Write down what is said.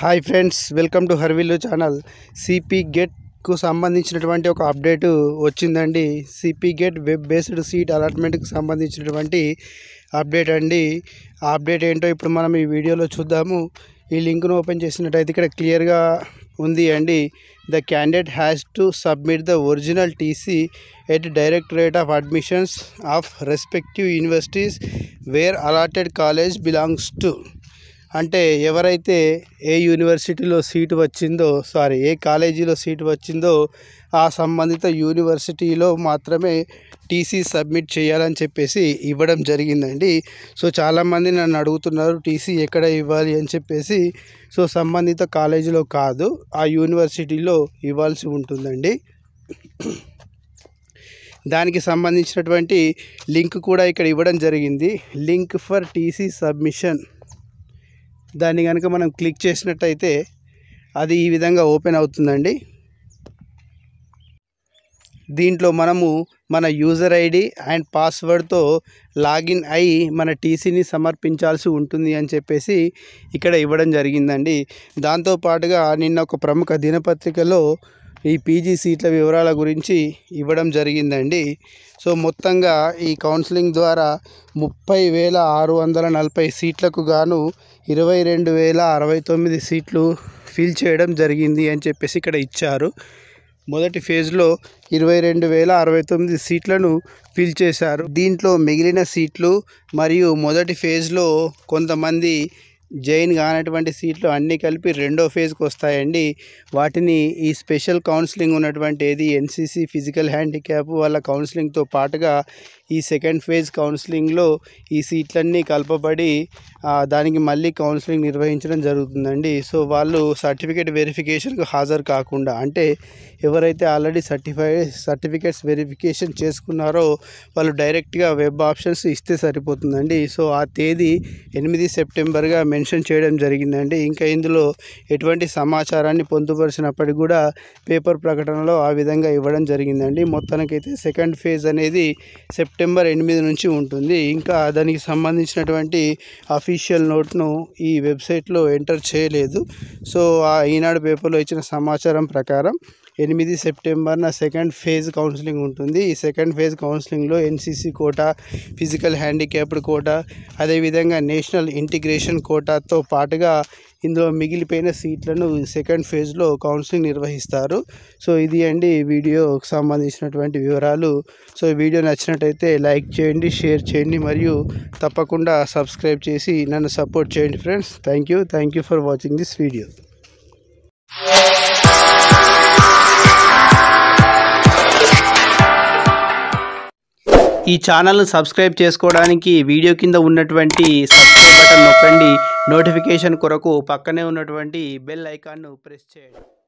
hi friends welcome to హర్విల్లు channel CP గెట్కు సంబంధించినటువంటి ఒక అప్డేట్ వచ్చిందండి CP get web based seat అలాట్మెంట్కి సంబంధించినటువంటి అప్డేట్ అండి ఆ అప్డేట్ ఏంటో ఇప్పుడు మనం ఈ వీడియోలో చూద్దాము ఈ లింక్ను ఓపెన్ చేసినట్టయితే ఇక్కడ క్లియర్గా ఉంది అండి the candidate has to submit the original TC at directorate of admissions of respective universities where allotted college belongs to అంటే ఎవరైతే ఏ యూనివర్సిటీలో సీటు వచ్చిందో సారీ ఏ కాలేజీలో సీటు వచ్చిందో ఆ సంబంధిత యూనివర్సిటీలో మాత్రమే టీసీ సబ్మిట్ చేయాలని చెప్పేసి ఇవ్వడం జరిగిందండి సో చాలామంది నన్ను అడుగుతున్నారు టీసీ ఎక్కడ ఇవ్వాలి అని చెప్పేసి సో సంబంధిత కాలేజీలో కాదు ఆ యూనివర్సిటీలో ఇవ్వాల్సి ఉంటుందండి దానికి సంబంధించినటువంటి లింక్ కూడా ఇక్కడ ఇవ్వడం జరిగింది లింక్ ఫర్ టీసీ సబ్మిషన్ దాన్ని కనుక మనం క్లిక్ చేసినట్టయితే అది ఈ విధంగా ఓపెన్ అవుతుందండి దీంట్లో మనము మన యూజర్ ఐడి అండ్ పాస్వర్డ్తో లాగిన్ అయి మన టీసీని సమర్పించాల్సి ఉంటుంది అని చెప్పేసి ఇక్కడ ఇవ్వడం జరిగిందండి దాంతోపాటుగా నిన్న ఒక ప్రముఖ దినపత్రికలో ఈ పీజీ సీట్ల వివరాల గురించి ఇవ్వడం జరిగిందండి సో మొత్తంగా ఈ కౌన్సిలింగ్ ద్వారా ముప్పై వేల ఆరు వందల నలభై సీట్లకు గాను ఇరవై రెండు వేల అరవై తొమ్మిది సీట్లు ఫిల్ చేయడం జరిగింది అని చెప్పేసి ఇక్కడ ఇచ్చారు మొదటి ఫేజ్లో ఇరవై రెండు వేల అరవై తొమ్మిది సీట్లను ఫిల్ చేశారు దీంట్లో మిగిలిన సీట్లు మరియు మొదటి ఫేజ్లో కొంతమంది జైన్ కానటువంటి సీట్లు అన్నీ కలిపి రెండో ఫేజ్కి వస్తాయండి వాటిని ఈ స్పెషల్ కౌన్సిలింగ్ ఉన్నటువంటి ఏది ఎన్సీసీ ఫిజికల్ హ్యాండిక్యాప్ వాళ్ళ కౌన్సిలింగ్తో పాటుగా ఈ సెకండ్ ఫేజ్ కౌన్సిలింగ్లో ఈ సీట్లన్నీ కలపబడి ఆ, దానికి మళ్ళీ కౌన్సిలింగ్ నిర్వహించడం జరుగుతుందండి సో వాళ్ళు సర్టిఫికేట్ వెరిఫికేషన్కు హాజరు కాకుండా అంటే ఎవరైతే ఆల్రెడీ సర్టిఫై సర్టిఫికేట్స్ వెరిఫికేషన్ చేసుకున్నారో వాళ్ళు డైరెక్ట్గా వెబ్ ఆప్షన్స్ ఇస్తే సరిపోతుందండి సో ఆ తేదీ ఎనిమిది సెప్టెంబర్గా మెన్షన్ చేయడం జరిగిందండి ఇంకా ఇందులో ఎటువంటి సమాచారాన్ని పొందుపరిచినప్పటికీ కూడా పేపర్ ప్రకటనలో ఆ విధంగా ఇవ్వడం జరిగిందండి మొత్తానికైతే సెకండ్ ఫేజ్ అనేది సెప్టెంబర్ ఎనిమిది నుంచి ఉంటుంది ఇంకా దానికి సంబంధించినటువంటి అఫీషియల్ నోట్ను ఈ వెబ్సైట్లో ఎంటర్ చేయలేదు సో ఆ ఈనాడు పేపర్లో ఇచ్చిన సమాచారం ప్రకారం ఎనిమిది సెప్టెంబర్న సెకండ్ ఫేజ్ కౌన్సిలింగ్ ఉంటుంది ఈ సెకండ్ ఫేజ్ కౌన్సిలింగ్లో NCC quota physical handicapped quota అదేవిధంగా నేషనల్ ఇంటిగ్రేషన్ కోటాతో పాటుగా ఇందులో మిగిలిపోయిన సీట్లను సెకండ్ ఫేజ్లో కౌన్సిలింగ్ నిర్వహిస్తారు సో ఇది అండి వీడియోకి సంబంధించినటువంటి వివరాలు సో ఈ వీడియో నచ్చినట్టయితే లైక్ చేయండి షేర్ చేయండి మరియు తప్పకుండా సబ్స్క్రైబ్ చేసి నన్ను సపోర్ట్ చేయండి friends thank you thank you for watching this video ఈ ఛానల్ను సబ్స్క్రైబ్ చేసుకోవడానికి వీడియో కింద ఉన్నటువంటి సబ్స్క్రైబ్ బటన్ నొక్కండి నోటిఫికేషన్ కొరకు పక్కనే ఉన్నటువంటి బెల్ ఐకాన్ను ప్రెస్ చేయండి